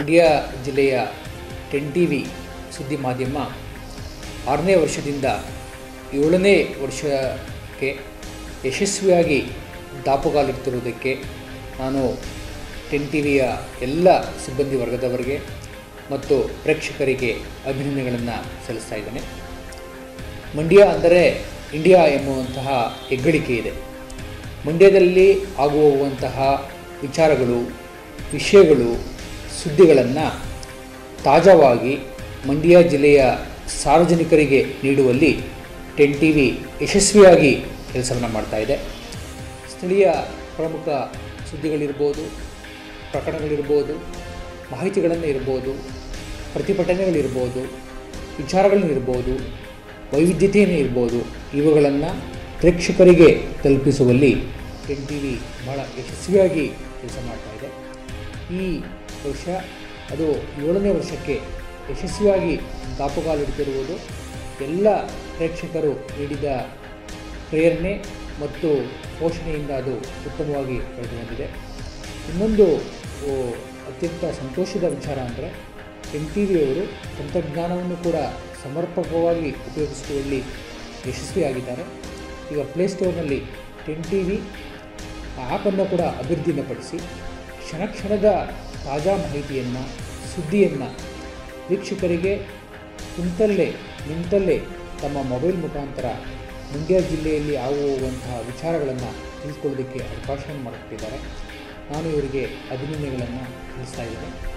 ಮಂಡ್ಯ ಜಿಲ್ಲೆಯ ten T V ಸುದ್ದಿ ಮಾಧ್ಯಮ ಆರನೇ ವರ್ಷದಿಂದ ಏಳನೇ ವರ್ಷಕ್ಕೆ ಯಶಸ್ವಿಯಾಗಿ ದಾಪುಗಾಲಿಡ್ತಿರುವುದಕ್ಕೆ ನಾನು ಟೆನ್ ಟಿ ವಿಯ ಎಲ್ಲ ಸಿಬ್ಬಂದಿ ವರ್ಗದವರಿಗೆ ಮತ್ತು ಪ್ರೇಕ್ಷಕರಿಗೆ ಅಭಿನಂದನೆಗಳನ್ನು ಸಲ್ಲಿಸ್ತಾ ಇದ್ದೇನೆ ಮಂಡ್ಯ ಅಂದರೆ ಇಂಡಿಯಾ ಎಂಬುವಂತಹ ಹೆಗ್ಗಳಿಕೆ ಇದೆ ಮಂಡ್ಯದಲ್ಲಿ ಆಗುವಂತಹ ವಿಚಾರಗಳು ವಿಷಯಗಳು ಸುದ್ದಿಗಳನ್ನು ತಾಜಾವಾಗಿ ಮಂಡ್ಯ ಜಿಲ್ಲೆಯ ಸಾರ್ವಜನಿಕರಿಗೆ ನೀಡುವಲ್ಲಿ ಟೆನ್ ಟಿ ವಿ ಯಶಸ್ವಿಯಾಗಿ ಕೆಲಸವನ್ನು ಮಾಡ್ತಾ ಇದೆ ಸ್ಥಳೀಯ ಪ್ರಮುಖ ಸುದ್ದಿಗಳಿರ್ಬೋದು ಪ್ರಕರಣಗಳಿರ್ಬೋದು ಮಾಹಿತಿಗಳನ್ನು ಇರ್ಬೋದು ಪ್ರತಿಭಟನೆಗಳಿರ್ಬೋದು ವಿಚಾರಗಳನ್ನಿರ್ಬೋದು ವೈವಿಧ್ಯತೆಯನ್ನು ಇರ್ಬೋದು ಇವುಗಳನ್ನು ಪ್ರೇಕ್ಷಕರಿಗೆ ತಲುಪಿಸುವಲ್ಲಿ ಟೆನ್ ಟಿ ವಿ ಬಹಳ ಯಶಸ್ವಿಯಾಗಿ ಕೆಲಸ ಮಾಡ್ತಾ ಇದೆ ಈ ವರ್ಷ ಅದು ಏಳನೇ ವರ್ಷಕ್ಕೆ ಯಶಸ್ವಿಯಾಗಿ ದಾಪುಗಾಲಿಡ್ತಿರುವುದು ಎಲ್ಲ ಪ್ರೇಕ್ಷಕರು ನೀಡಿದ ಪ್ರೇರಣೆ ಮತ್ತು ಪೋಷಣೆಯಿಂದ ಅದು ಉತ್ತಮವಾಗಿ ಬೆಳೆದು ಬಂದಿದೆ ಇನ್ನೊಂದು ಓ, ಅತ್ಯಂತ ಸಂತೋಷದ ವಿಚಾರ ಅಂದರೆ ಎನ್ ಟಿ ವಿಯವರು ತಂತ್ರಜ್ಞಾನವನ್ನು ಕೂಡ ಸಮರ್ಪಕವಾಗಿ ಉಪಯೋಗಿಸುವಲ್ಲಿ ಯಶಸ್ವಿಯಾಗಿದ್ದಾರೆ ಈಗ ಪ್ಲೇಸ್ಟೋರ್ನಲ್ಲಿ ಟೆನ್ ಟಿ ವಿ ಆ್ಯಪನ್ನು ಕೂಡ ಅಭಿವೃದ್ಧಿಪಡಿಸಿ ಕ್ಷಣ ಕ್ಷಣದ ತಾಜಾ ಮಾಹಿತಿಯನ್ನು ಸುದ್ದಿಯನ್ನು ವೀಕ್ಷಕರಿಗೆ ಕುಂತಲ್ಲೇ ನಿಂತಲ್ಲೇ ತಮ್ಮ ಮೊಬೈಲ್ ಮುಖಾಂತರ ಮಂಡ್ಯ ಜಿಲ್ಲೆಯಲ್ಲಿ ಆಗುವಂತಹ ವಿಚಾರಗಳನ್ನು ತಿಳಿದುಕೊಳ್ಳೋದಕ್ಕೆ ಅವಕಾಶವನ್ನು ಮಾಡಿಕೊಟ್ಟಿದ್ದಾರೆ ನಾನು ಇವರಿಗೆ ಅಭಿನಂದನೆಗಳನ್ನು ತಿಳಿಸ್ತಾ ಇದ್ದೇನೆ